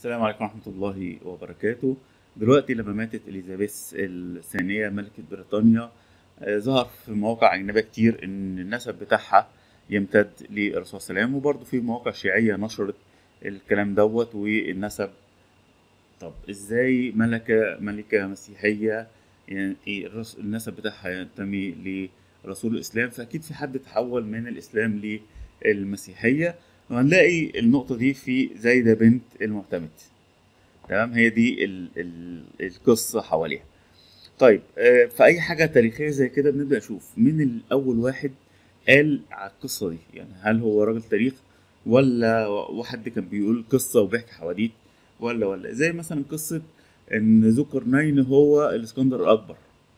السلام عليكم ورحمة الله وبركاته دلوقتي لما ماتت إليزابيث الثانية ملكة بريطانيا آه، ظهر في مواقع أجنبية كتير إن النسب بتاعها يمتد للرسول صلى الله عليه وسلم وبرضه في مواقع شيعية نشرت الكلام دوت والنسب طب إزاي ملكة ملكة مسيحية يعني إيه الرس- النسب بتاعها ينتمي لرسول الإسلام فأكيد في حد تحول من الإسلام للمسيحية وهنلاقي النقطة دي في زايدة بنت المعتمد تمام هي دي ال ال القصة حواليها طيب آه، في أي حاجة تاريخية زي كده بنبدأ نشوف مين الأول واحد قال على القصة دي يعني هل هو راجل تاريخ ولا واحد كان بيقول قصة وبيحكي حواديت ولا ولا زي مثلا قصة إن ذو قرنين هو الإسكندر الأكبر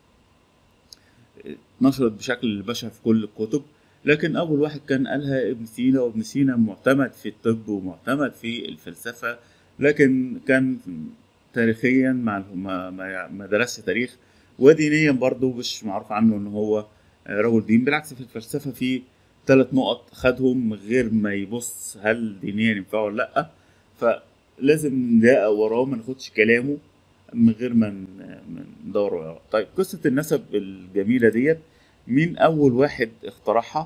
نشرت بشكل بشع في كل الكتب لكن أول واحد كان قالها ابن سينا وابن سينا معتمد في الطب ومعتمد في الفلسفة لكن كان تاريخيا ما ما ما- ما درسش تاريخ ودينيا برضه مش معروف عنه ان هو رجل دين بالعكس في الفلسفة في ثلاث نقط خدهم من غير ما يبص هل دينيا ينفع ولا لا فلازم ندقق وراه ما ناخدش كلامه من غير ما ن- ما ندور وراه طيب قصة النسب الجميلة ديت مين أول واحد اخترعها؟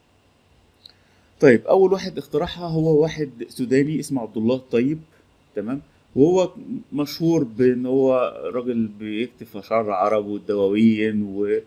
طيب أول واحد اخترعها هو واحد سوداني اسمه عبد الله الطيب تمام وهو مشهور بان هو راجل بيكتب في اشعار العرب والدواوين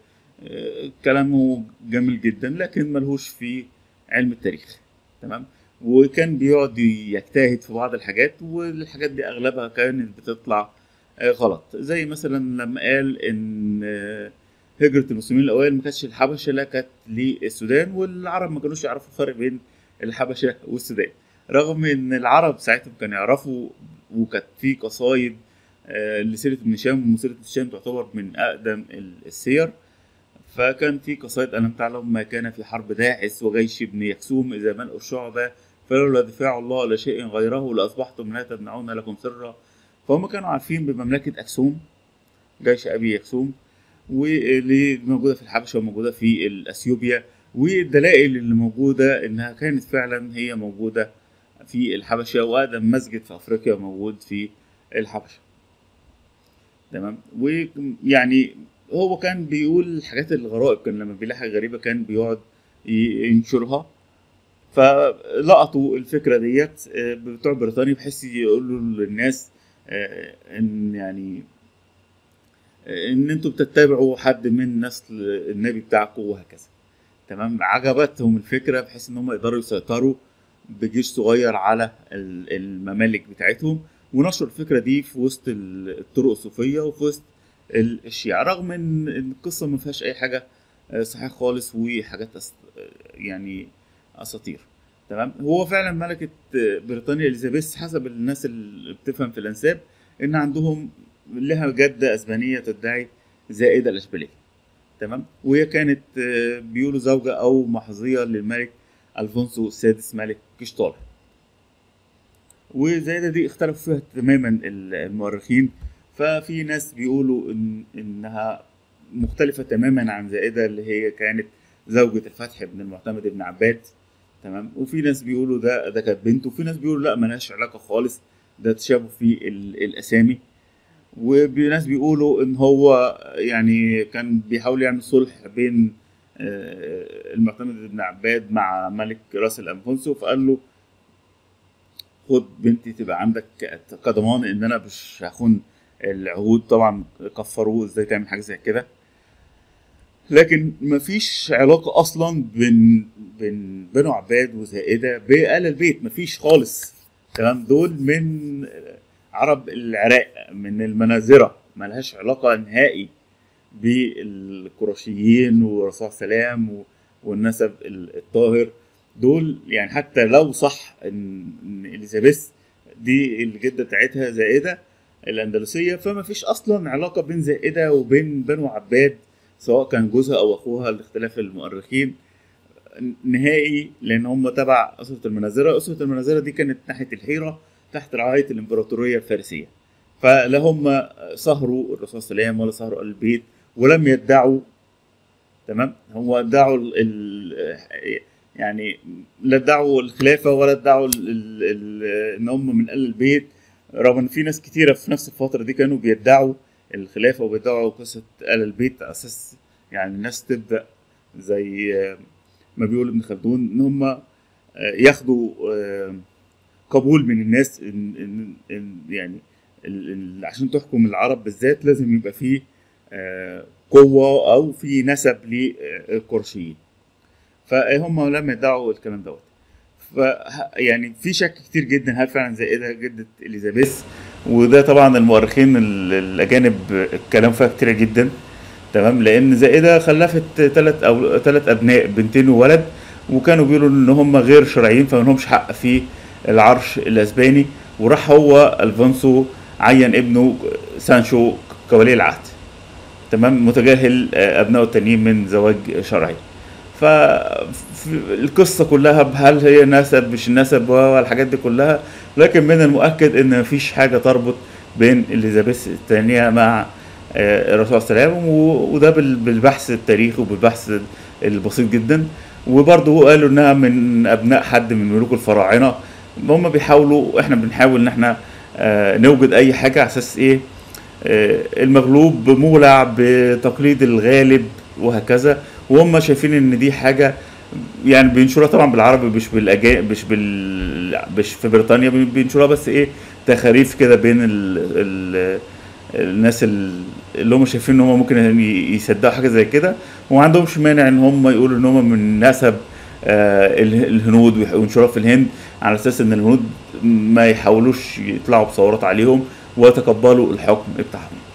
وكلامه جميل جدا لكن ملهوش في علم التاريخ تمام وكان بيقعد يجتهد في بعض الحاجات والحاجات دي اغلبها كانت بتطلع آه، غلط زي مثلا لما قال ان آه، هجرة المسلمين الأوائل ما كانتش الحبشة لا كانت للسودان والعرب ما كانوش يعرفوا الفرق بين الحبشة والسودان رغم ان العرب ساعتهم كانوا يعرفوا وكانت في قصايد آه، لسيرة ابن هشام وسيرة ابن هشام تعتبر من أقدم ال- السير فكان في قصائد ألم تعلم ما كان في حرب داعس وجيش ابن يكسوم إذا ملأوا الشعبة فلولا دفاع الله لشيء غيره لأصبحتم لا تمنعون لكم سرا فهم كانوا عارفين بمملكة أكسوم جيش أبي يكسوم واللي موجودة في الحبشة وموجودة في الأثيوبيا والدلائل اللي موجودة إنها كانت فعلا هي موجودة في الحبشة وأقدم مسجد في أفريقيا موجود في الحبشة تمام ويعني هو كان بيقول الحاجات الغرائب كان لما بيلاقي حاجة غريبة كان بيقعد ي- ينشرها فلقطوا الفكرة ديت آه، بتوع بريطانيا بحيث يقولوا للناس آه، ان يعني آه، ان انتوا بتتبعوا حد من نسل النبي بتاعكم وهكذا تمام عجبتهم الفكرة بحيث ان هم يقدروا يسيطروا بجيش صغير على ال- الممالك بتاعتهم ونشروا الفكرة دي في وسط ال- الطرق الصوفية وفي وسط ال- الشيعة رغم ان إن القصة ما فيهاش اي حاجة آه، صحيح خالص وحاجات أس- آه، يعني اساطير تمام هو فعلا ملكة آه، بريطانيا اليزابيث حسب الناس اللي بتفهم في الانساب ان عندهم لها جدة اسبانية تدعي زائدة الاشبالية تمام وهي كانت آه، بيقولوا زوجة او محظية للملك الفونسو السادس ملك قشطالة وزايدة دي اختلفوا فيها تماما ال- المؤرخين ففي ناس بيقولوا إن إنها مختلفة تماما عن زائدة اللي هي كانت زوجة الفتح بن المعتمد بن عباد تمام وفي ناس بيقولوا ده ده كانت بنت وفي ناس بيقولوا لا ملهاش علاقة خالص ده تشابه في ال- الأسامي وناس بيقولوا إن هو يعني كان بيحاول يعمل صلح بين آه، المعتمد بن عباد مع ملك راس الأنفونسو فقال له خد بنتي تبقى عندك كضمان ان انا مش هخون العهود طبعا كفروه ازاي تعمل حاجه زي كده لكن مفيش علاقه اصلا بين بين بنو عباد وزائده بآل البيت مفيش خالص تمام دول من عرب العراق من المنازره ملهاش علاقه نهائي بالقرشيين والرسول صلى الله عليه وسلم و- والنسب الطاهر دول يعني حتى لو صح ان ان اليزابيث دي الجده بتاعتها زائده الاندلسيه فما فيش اصلا علاقه بين زائده وبين بنو عباد سواء كان جوزها او اخوها لاختلاف المؤرخين نهائي لان هم تبع اسره المنازره اسره المنازره دي كانت ناحيه الحيره تحت رعايه الامبراطوريه الفارسيه فلا هم سهروا الرسول صلى الله عليه وسلم ولا سهروا آل البيت ولم يدعوا تمام هو ادعوا ال ال يعني لا ادعوا الخلافه ولا ادعوا ال ال ال ان هم من ال البيت رغم ان في ناس كتيره في نفس الفتره دي كانوا بيدعوا الخلافه وبيدعوا قصه ال البيت على اساس يعني الناس تبدا زي آه، ما بيقول ابن خلدون ان هم آه، ياخدوا آه، قبول من الناس ان ان إن يعني ال- ال- عشان تحكم العرب بالذات لازم يبقى فيه آه، قوه او في نسب للقرشيين فهم لم يدعوا الكلام دوت ف يعني في شك كتير جدا هل فعلا زائده جده اليزابيث وده طبعا المؤرخين ال- الاجانب الكلام فيها كتير جدا تمام لان زائده خلفت ثلاث او ثلاث ابناء بنتين وولد وكانوا بيقولوا ان هم غير شرعيين فما لهمش حق في العرش الاسباني وراح هو الفونسو عين ابنه سانشو كولي العهد تمام متجاهل آه، ابنائه التانيين من زواج شرعي فالقصة كلها هل هي نسب مش نسب والحاجات دي كلها لكن من المؤكد ان مفيش حاجة تربط بين اليزابيث الثانية مع آه، الرسول صلى الله عليه وسلم و- وده بال- بالبحث التاريخي وبالبحث البسيط جدا وبرضه قالوا انها من ابناء حد من ملوك الفراعنة هم بيحاولوا احنا بنحاول ان احنا آه، نوجد اي حاجة على اساس ايه آه، المغلوب مولع بتقليد الغالب وهكذا وهم شايفين ان دي حاجه يعني بينشروها طبعا بالعربي مش بالاجا مش بال مش في بريطانيا بي- بينشروها بس ايه تخاريف كده بين ال... ال... الناس ال- اللي هم شايفين ان هم ممكن ي- يصدقوا حاجه زي كده وما عندهمش مانع ان هم يقولوا ان هم من نسب آه، اله- الهنود ويح- وينشروها في الهند على اساس ان الهنود ما يحاولوش يطلعوا بثورات عليهم ويتقبلوا الحكم بتاعهم